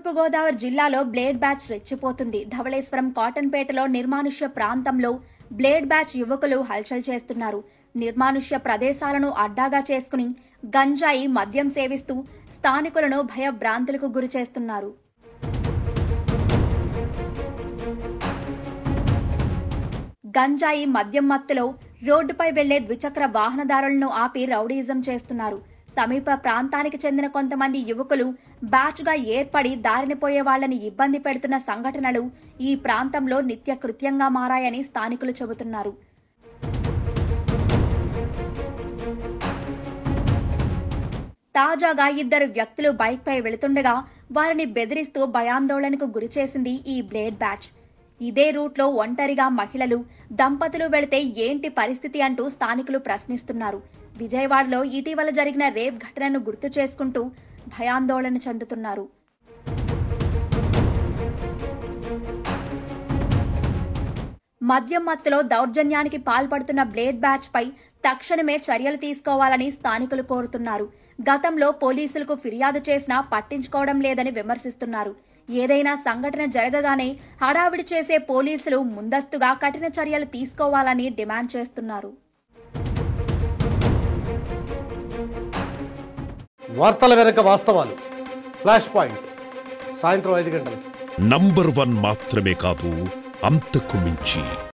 తూర్పుగోదావరి జిల్లాలో blade batch రెచ్చిపోతుంది ధవళేశ్వరం కాటన్పేటలో నిర్మానుష్య ప్రాంతంలో బ్లేడ్ బ్యాచ్ యువకులు హల్చల్ చేస్తున్నారు నిర్మానుష్య ప్రదేశాలను అడ్డాగా చేసుకుని గంజాయి మద్యం సేవిస్తూ స్థానికులను భయభ్రాంతులకు గురి చేస్తున్నారు గంజాయి మద్యం మత్తులో రోడ్డుపై వెళ్లే ద్విచక్ర వాహనదారులను ఆపి రౌడీజం చేస్తున్నారు సమీప ప్రాంతానికి చెందిన కొంతమంది యువకులు బ్యాచ్ గా ఏర్పడి దారిని పోయే వాళ్లని ఇబ్బంది పెడుతున్న సంఘటనలు ఈ ప్రాంతంలో నిత్య కృత్యంగా మారాయని స్థానికులు చెబుతున్నారు తాజాగా ఇద్దరు వ్యక్తులు బైక్ పై వెళుతుండగా వారిని బెదిరిస్తూ భయాందోళనకు గురిచేసింది ఈ బ్లేడ్ బ్యాచ్ ఇదే రూట్లో ఒంటరిగా మహిళలు దంపతులు వెళితే ఏంటి పరిస్థితి అంటూ స్థానికులు ప్రశ్నిస్తున్నారు విజయవాడలో ఇటీవల జరిగిన రేప్ ఘటనను గుర్తు చేసుకుంటూ భయాందోళన చెందుతున్నారు మద్యం మత్తులో దౌర్జన్యానికి పాల్పడుతున్న బ్లేడ్ బ్యాచ్ పై తక్షణమే చర్యలు తీసుకోవాలని స్థానికులు కోరుతున్నారు గతంలో పోలీసులకు ఫిర్యాదు చేసినా పట్టించుకోవడం లేదని విమర్శిస్తున్నారు ఏదైనా సంఘటన జరగగానే హడావిడి చేసే పోలీసులు ముందస్తుగా కఠిన చర్యలు తీసుకోవాలని డిమాండ్ చేస్తున్నారు వార్తల వెనక వాస్తవాలు ఫ్లాష్ పాయింట్ సాయంత్రం ఐదు గంటలకు నంబర్ వన్ మాత్రమే కాదు అంతకు మించి